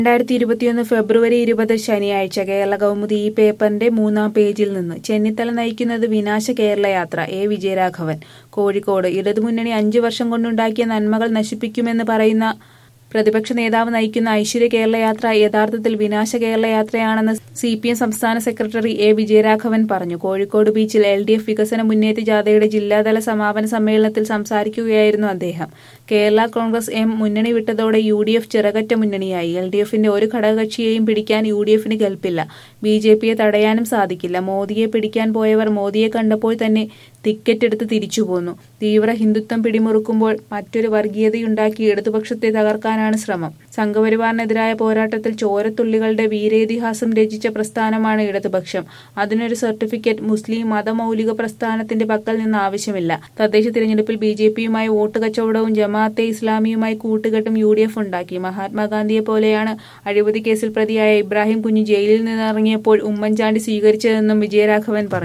രണ്ടായിരത്തി ഇരുപത്തിയൊന്ന് ഫെബ്രുവരി ഇരുപത് ശനിയാഴ്ച കേരള കൗമുദി ഈ പേപ്പറിന്റെ മൂന്നാം പേജിൽ നിന്ന് ചെന്നിത്തല നയിക്കുന്നത് വിനാശ കേരള യാത്ര എ വിജയരാഘവൻ കോഴിക്കോട് ഇടതുമുന്നണി അഞ്ചു വർഷം കൊണ്ടുണ്ടാക്കിയ നന്മകൾ നശിപ്പിക്കുമെന്ന് പറയുന്ന പ്രതിപക്ഷ നേതാവ് നയിക്കുന്ന ഐശ്വര്യ കേരള യാത്ര യഥാർത്ഥത്തിൽ വിനാശ കേരള യാത്രയാണെന്ന് സി പി എം സംസ്ഥാന സെക്രട്ടറി എ വിജയരാഘവൻ പറഞ്ഞു കോഴിക്കോട് ബീച്ചിൽ എൽ ഡി എഫ് വികസന മുന്നേറ്റ ജാഥയുടെ ജില്ലാതല സമാപന സമ്മേളനത്തിൽ സംസാരിക്കുകയായിരുന്നു അദ്ദേഹം കേരള കോൺഗ്രസ് എം മുന്നണി വിട്ടതോടെ യു ഡി എഫ് ചിറകറ്റ മുന്നണിയായി എൽ ഡി എഫിന്റെ ഒരു ഘടകകക്ഷിയെയും പിടിക്കാൻ യു ഡി എഫിന് കൽപ്പില്ല ബി ജെ പിയെ തടയാനും സാധിക്കില്ല മോദിയെ പിടിക്കാൻ പോയവർ മോദിയെ കണ്ടപ്പോൾ തന്നെ ടിക്കറ്റ് എടുത്ത് തിരിച്ചു പോന്നു തീവ്ര ഹിന്ദുത്വം പിടിമുറുക്കുമ്പോൾ മറ്റൊരു വർഗീയതയുണ്ടാക്കി ഇടതുപക്ഷത്തെ തകർക്കാനാണ് ശ്രമം സംഘപരിവാറിനെതിരായ പോരാട്ടത്തിൽ ചോരത്തുള്ളികളുടെ വീരേതിഹാസം രചിച്ച പ്രസ്ഥാനമാണ് ഇടതുപക്ഷം അതിനൊരു സർട്ടിഫിക്കറ്റ് മുസ്ലിം മതമൗലിക പ്രസ്ഥാനത്തിന്റെ പക്കൽ നിന്ന് ആവശ്യമില്ല തദ്ദേശ തിരഞ്ഞെടുപ്പിൽ ബി ജെ പിയുമായി വോട്ട് കച്ചവടവും ജമാഅത്തെ ഇസ്ലാമിയുമായി കൂട്ടുകെട്ടും യു ഡി എഫ് ഉണ്ടാക്കി മഹാത്മാഗാന്ധിയെ പോലെയാണ് അഴിമതി കേസിൽ പ്രതിയായ ഇബ്രാഹിം കുഞ്ഞ് ജയിലിൽ നിന്നിറങ്ങിയപ്പോൾ ഉമ്മൻചാണ്ടി സ്വീകരിച്ചതെന്നും വിജയരാഘവൻ പറഞ്ഞു